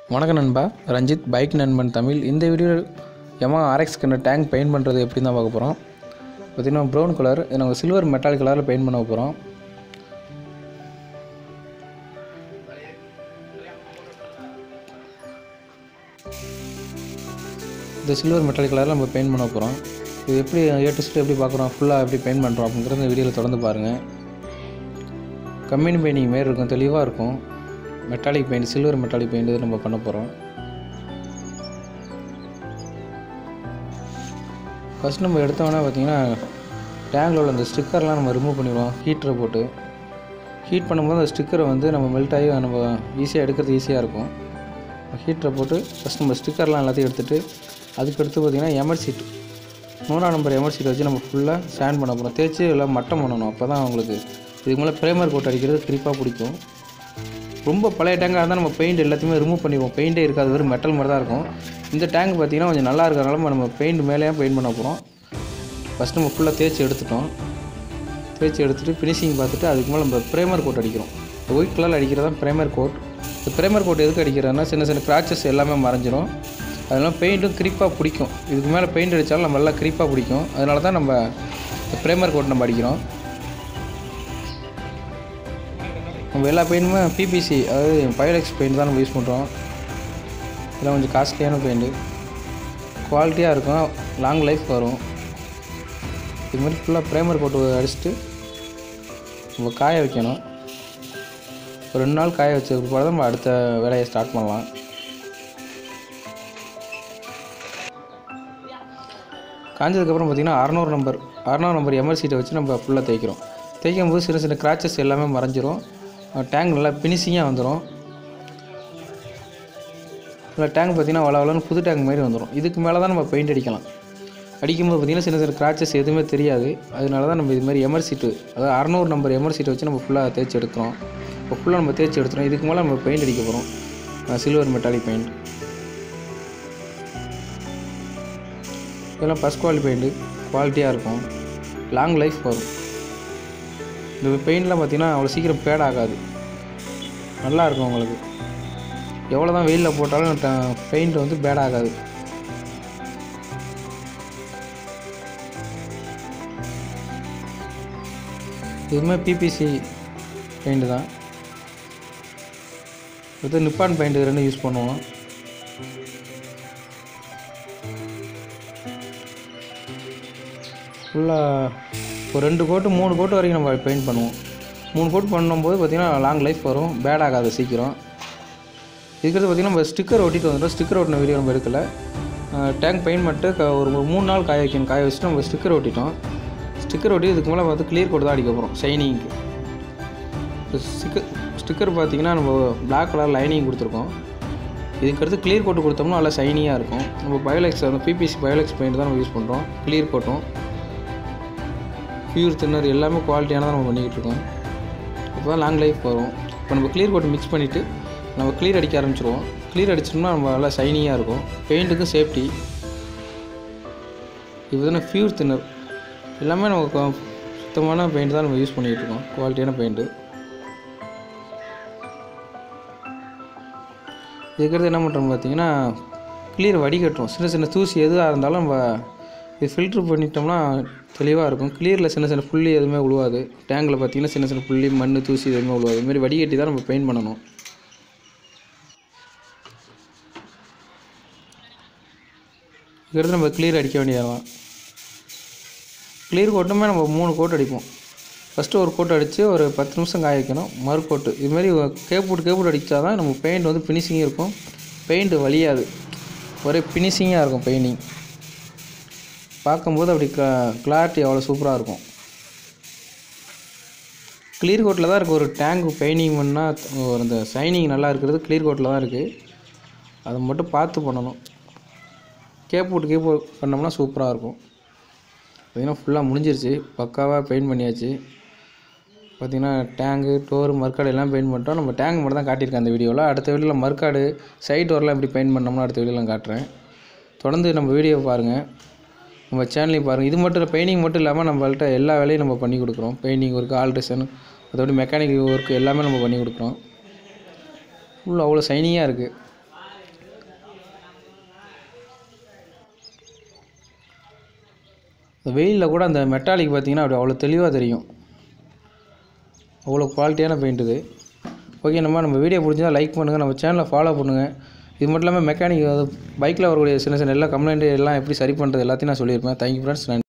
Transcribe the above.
வணக்கம் நண்பா ரஞ்சித் பைக் நண்பன் தமிழ் இந்த வீடியோவில் எமா ஆர்எக்ஸ் கண்ட டேங்க் பெயிண்ட் பண்ணுறது எப்படி தான் பார்க்க போகிறோம் பார்த்திங்கன்னா ப்ரௌன் கலர் இதை நாங்கள் சில்வர் மெட்டால் கலரில் பெயிண்ட் பண்ண போகிறோம் இந்த சில்வர் மெட்டால் கலரில் நம்ம பெயிண்ட் பண்ண போகிறோம் இது எப்படி ஏ டு எப்படி பார்க்குறோம் ஃபுல்லாக எப்படி பெயிண்ட் பண்ணுறோம் அப்படிங்கிறத இந்த வீடியோவில் தொடர்ந்து பாருங்கள் கம்பெனி பெயிண்டிங் மாரி இருக்கும் தெளிவாக இருக்கும் metallic paint silver metallic paint இது நம்ம பண்ண போகிறோம் ஃபஸ்ட் நம்ம எடுத்தோன்னா பார்த்தீங்கன்னா டேங்கில் உள்ள அந்த ஸ்டிக்கர்லாம் நம்ம ரிமூவ் பண்ணிடுவோம் ஹீட்டரை போட்டு ஹீட் பண்ணும்போது அந்த ஸ்டிக்கரை வந்து நம்ம மெல்ட் ஆகி நம்ம ஈஸியாக எடுக்கிறது ஈஸியாக இருக்கும் ஹீட்டரை போட்டு ஃபஸ்ட் நம்ம ஸ்டிக்கர்லாம் எல்லாத்தையும் எடுத்துகிட்டு அதுக்கடுத்து பார்த்திங்கன்னா எமர் சீட் நூறாம் நம்பர் எமர் சீட் வச்சு நம்ம ஃபுல்லாக ஸ்டாண்ட் பண்ண போகிறோம் தேய்ச்சி எல்லாம் மட்டம் பண்ணணும் அப்போ தான் அவங்களுக்கு இதுக்கு மேலே ப்ரைமர் கோட் அடிக்கிறது குறிப்பாக பிடிக்கும் ரொம்ப பழைய டேங்காக இருந்தால் நம்ம பெயிண்ட் எல்லாத்தையுமே ரிமூவ் பண்ணிடுவோம் பெயிண்டே இருக்காது வெறும் மெட்டல் மாதிரி தான் இருக்கும் இந்த டேங்க் பார்த்திங்கன்னா கொஞ்சம் நல்லா இருக்கிறனால நம்ம பெயிண்ட் மேலேயே பெயிண்ட் பண்ண போகிறோம் ஃபஸ்ட் நம்ம ஃபுல்லாக தேய்ச்சி எடுத்துட்டோம் தேய்ச்சி எடுத்துகிட்டு ஃபினிஷிங் பார்த்துட்டு அதுக்கு மேலே நம்ம ப்ரைமர் கோட் அடிக்கிறோம் ஒயிட் கலரில் அடிக்கிறது தான் ப்ரைமர் கோட் இந்த ப்ரைமர் கோட் எதுக்கு அடிக்கிறதுனா சின்ன சின்ன கிராச்சஸ் எல்லாமே மறைஞ்சிரும் அதெல்லாம் பெயிண்ட்டும் கிரிப்பாக பிடிக்கும் இதுக்கு மேலே பெயிண்ட் அடித்தாலும் நம்ம எல்லாம் கிரிப்பாக பிடிக்கும் அதனால தான் நம்ம இந்த ப்ரைமர் கோட் நம்ம அடிக்கிறோம் நம்ம எல்லா பெயிண்ட்டுமே பிபிசி அதாவது பயோலெக்ஸ் பெயிண்ட் தான் நம்ம யூஸ் பண்ணுறோம் இதெல்லாம் கொஞ்சம் காஸ்ட்லியான பெயிண்ட்டு குவாலிட்டியாக இருக்கும் லாங் லைஃப் வரும் இது மாதிரி ஃபுல்லாக ப்ரைமர் போட்டு அடிச்சுட்டு நம்ம காய வைக்கணும் ஒரு ரெண்டு நாள் காய வச்ச பிற்பாடு தான் நம்ம அடுத்த வேலையை ஸ்டார்ட் பண்ணலாம் காஞ்சதுக்கப்புறம் பார்த்திங்கன்னா அறநூறு நம்பர் அறநூறு நம்பர் எமர்சீட்டை வச்சு நம்ம ஃபுல்லாக தேய்க்கிறோம் தேய்க்கும் போது சின்ன சின்ன கிராச்சஸ் எல்லாமே மறைஞ்சிரும் டேங்க் நல்லா ஃபினிஷிங்காக வந்துடும் இல்லை டேங்க் பார்த்திங்கன்னா வளவலன்னு புது டேங்க் மாதிரி வந்துடும் இதுக்கு மேலே தான் நம்ம பெயிண்ட் அடிக்கலாம் அடிக்கும்போது பார்த்திங்கன்னா சின்ன சின்ன கிராச்சஸ் எதுவுமே தெரியாது அதனால தான் நம்ம இது மாதிரி எமர் சீட்டு அதாவது அறநூறு நம்பர் எமர் சீட்டை வச்சு நம்ம ஃபுல்லாக தேய்ச்சி எடுக்கிறோம் இப்போ ஃபுல்லாக நம்ம தேய்ச்சி எடுத்துகிறோம் இதுக்கு மேலே நம்ம பெயிண்ட் அடிக்க போகிறோம் சில்வர் மெட்டாலிக் பெயிண்ட் இதெல்லாம் ஃபஸ்ட் குவாலிட்டி பெயிண்ட்டு குவாலிட்டியாக இருக்கும் லாங் லைஃப் வரும் இந்த பெயிண்ட்லாம் பார்த்திங்கன்னா அவ்வளோ சீக்கிரம் பேட் ஆகாது நல்லா இருக்கும் உங்களுக்கு எவ்வளோ தான் வெயிலில் போட்டாலும் பெயிண்ட் வந்து பேட் ஆகாது இதுவுமே பிபிசி பெயிண்ட் தான் இது நிப்பான் பெயிண்ட் ரெண்டும் யூஸ் பண்ணுவோம் ஃபுல்லாக ஒரு ரெண்டு கோட்டு மூணு கோட்டு வரைக்கும் நம்ம பெயிண்ட் பண்ணுவோம் மூணு கோட் பண்ணும்போது பார்த்திங்கன்னா லாங் லைஃப் வரும் பேட் ஆகாது சீக்கிரம் இதுக்கிறது பார்த்திங்கன்னா நம்ம ஸ்டிக்கர் ஒட்டிட்டு வந்துட்டோம் ஸ்டிக்கர் ஒட்டின வீடியோ நம்ம எடுக்கல டேங்க் பெயிண்ட் மட்டும் க ஒரு மூணு நாள் காய வைக்கணும் காய வச்சுட்டு நம்ம ஸ்டிக்கர் ஒட்டிட்டோம் ஸ்டிக்கர் ஒட்டி இதுக்கு மேலே பார்த்து கிளியர் கோட் தான் அடிக்க போகிறோம் ஷைனிங்க்கு ஸ்டிக்கர் ஸ்டிக்கர் பார்த்திங்கன்னா நம்ம பிளாக் கலர் லைனிங் கொடுத்துருக்கோம் இதுக்கடுத்து கிளியர் கோட்டு கொடுத்தோம்னா நல்லா ஷைனியாக இருக்கும் நம்ம பயோலெக்ஸ் அந்த பிபிசி பயோலெக்ஸ் பெயிண்ட் தான் நம்ம யூஸ் பண்ணுறோம் கிளியர் கோட்டும் பியூர் தின்னர் எல்லாமே குவாலிட்டியானதாக நம்ம பண்ணிக்கிட்டு இருக்கோம் இப்போ தான் லாங் லைஃப் வரும் இப்போ நம்ம கிளியர் கோட் மிக்ஸ் பண்ணிவிட்டு நம்ம கிளியர் அடிக்க ஆரம்பிச்சிருவோம் கிளியர் அடிச்சோம்னா நம்ம நல்லா ஷைனிங்காக இருக்கும் பெயிண்ட்டுக்கும் சேஃப்டி இப்போ தானே பியூர் தின்னர் எல்லாமே நம்ம சுத்தமான பெயிண்ட் தான் நம்ம யூஸ் பண்ணிகிட்டு இருக்கோம் குவாலிட்டியான பெயிண்ட்டு இதுக்கிறது என்ன பண்ணுறோம் பார்த்தீங்கன்னா கிளியர் வடிகட்டுறோம் சின்ன சின்ன தூசி எதுவாக இருந்தாலும் நம்ம இது ஃபில்ட்ரு பண்ணிட்டோம்னா தெளிவாக இருக்கும் கிளியரில் சின்ன சின்ன புள்ளி எதுவுமே உழுவாது டேங்கில் பார்த்தீங்கன்னா சின்ன சின்ன புள்ளி மண் தூசி எதுவுமே உழுவாது இதுமாரி வடிகட்டி தான் நம்ம பெயிண்ட் பண்ணணும் இதுக்கடுத்து நம்ம கிளியர் அடிக்க வேண்டியதான் கிளியர் கோட்டுமே நம்ம மூணு கோட் அடிப்போம் ஃபஸ்ட்டு ஒரு கோட் அடித்து ஒரு பத்து நிமிஷம் காய வைக்கணும் மறு கோட்டு இதுமாரி கேப்பூட் கேப்பூட் அடித்தா தான் நம்ம பெயிண்ட் வந்து ஃபினிஷிங்கும் இருக்கும் பெயிண்ட் வலியாது ஒரே ஃபினிஷிங்காக இருக்கும் பெயிண்டிங் பார்க்கும்போது அப்படி க கிளாரிட்டி அவ்வளோ சூப்பராக இருக்கும் கிளியர் கோட்டில் தான் இருக்குது ஒரு டேங்க் பெயிண்டிங் பண்ணால் ஒரு அந்த ஷைனிங் நல்லா இருக்கிறது கிளியர் கோட்டில் தான் இருக்குது அதை மட்டும் பார்த்து பண்ணணும் கேப்பூட் கேப்பூட் பண்ணோம்னா சூப்பராக இருக்கும் பார்த்திங்கன்னா ஃபுல்லாக முடிஞ்சிருச்சு பக்காவாக பெயிண்ட் பண்ணியாச்சு பார்த்திங்கன்னா டேங்கு டோர் மர்க்காடு எல்லாம் பெயிண்ட் பண்ணிட்டோம் நம்ம டேங்க் மட்டும் தான் காட்டியிருக்கேன் அந்த வீடியோவில் அடுத்த வீடியோவில் மர்க்காடு சைட் டோர்லாம் எப்படி பெயிண்ட் பண்ணோம்னா அடுத்த வீடியோவில் காட்டுறேன் தொடர்ந்து நம்ம வீடியோவை பாருங்கள் நம்ம சேனலையும் பாருங்கள் இது மட்டும் இல்லை பெயிண்டிங் மட்டும் இல்லாமல் நம்மள்ட்ட எல்லா வேலையும் நம்ம பண்ணி கொடுக்குறோம் பெயிண்டிங் ஒர்க்கு ஆல்ட்ரேஷன் அதோட மெக்கானிக்கல் ஒர்க்கு எல்லாமே நம்ம பண்ணி கொடுக்குறோம் ஃபுல்லாக அவ்வளோ ஷைனிங்காக இருக்குது இந்த வெயிலில் கூட அந்த மெட்டாலிக் பார்த்தீங்கன்னா அப்படி அவ்வளோ தெளிவாக தெரியும் அவ்வளோ குவாலிட்டியான பெயிண்ட் இது ஓகே நம்ம நம்ம வீடியோ பிடிச்சிருந்தா லைக் பண்ணுங்கள் நம்ம சேனலை ஃபாலோ பண்ணுங்கள் இது மட்டும் இல்லாமல் மெக்கானிக் பைக்கில் வரக்கூடிய சின்ன சின்ன எல்லா கம்ப்ளைண்ட் எல்லாம் எப்படி சரி பண்ணுறது எல்லாத்தையும் நான் சொல்லியிருப்பேன் தேங்க்யூ ஃப்ரெண்ட்ஸ் நன்றி